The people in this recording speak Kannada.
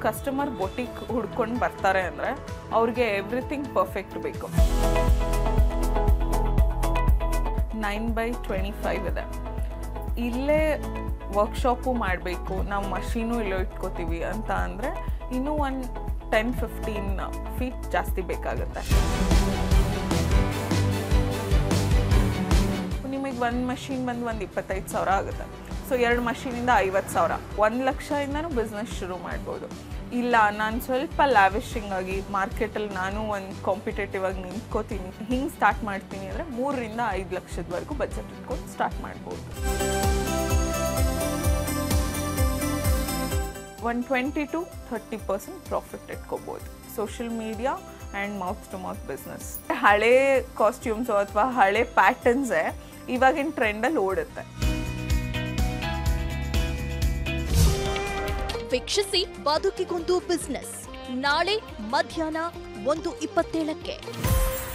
ಕಸ್ಟಮರ್ ಬೊಟಿಕ್ ಹುಡ್ಕೊಂಡು ಬರ್ತಾರೆ ಅಂದರೆ ಅವ್ರಿಗೆ ಎವ್ರಿಥಿಂಗ್ ಪರ್ಫೆಕ್ಟ್ ಬೇಕು ನೈನ್ ಬೈ ಟ್ವೆಂಟಿ ಫೈವ್ ಇದೆ ಇಲ್ಲೇ ವರ್ಕ್ಶಾಪು ಮಾಡಬೇಕು ನಾವು ಮಷೀನು ಇಲ್ಲೇ ಇಟ್ಕೋತೀವಿ ಅಂತ ಅಂದರೆ ಇನ್ನೂ ಒಂದು ಟೆನ್ ಫಿಫ್ಟೀನ್ ಫೀಟ್ ಜಾಸ್ತಿ ಬೇಕಾಗುತ್ತೆ ನಿಮಗೆ ಒಂದು ಮಷೀನ್ ಬಂದು ಒಂದು ಇಪ್ಪತ್ತೈದು ಸಾವಿರ ಆಗುತ್ತೆ ಸೊ ಎರಡು ಮಷೀನಿಂದ ಐವತ್ತು ಸಾವಿರ ಒಂದು ಲಕ್ಷದಿಂದನೂ ಬಿಸ್ನೆಸ್ ಶುರು ಮಾಡ್ಬೋದು ಇಲ್ಲ ನಾನು ಸ್ವಲ್ಪ ಲ್ಯಾವಿಶಿಂಗ್ ಆಗಿ ಮಾರ್ಕೆಟಲ್ಲಿ ನಾನು ಒಂದು ಕಾಂಪಿಟೇಟಿವ್ ಆಗಿ ನಿಂತ್ಕೋತೀನಿ ಹಿಂಗೆ ಸ್ಟಾರ್ಟ್ ಮಾಡ್ತೀನಿ ಅಂದರೆ ಮೂರರಿಂದ ಐದು ಲಕ್ಷದವರೆಗೂ ಬಜೆಟ್ ಇಟ್ಕೊಂಡು ಸ್ಟಾರ್ಟ್ ಮಾಡ್ಬೋದು one twenty to thirty percent profit ಇಟ್ಕೋಬೋದು social media and mouth to mouth business ಹಳೆ ಕಾಸ್ಟ್ಯೂಮ್ಸು ಅಥವಾ ಹಳೆ ಪ್ಯಾಟರ್ನ್ಸೇ ಇವಾಗಿನ ಟ್ರೆಂಡಲ್ಲಿ ಓಡುತ್ತೆ ವೀಕ್ಷಿಸಿ ಬದುಕಿಗೊಂದು ಬಿಸ್ನೆಸ್ ನಾಳೆ ಮಧ್ಯಾಹ್ನ ಒಂದು ಇಪ್ಪತ್ತೇಳಕ್ಕೆ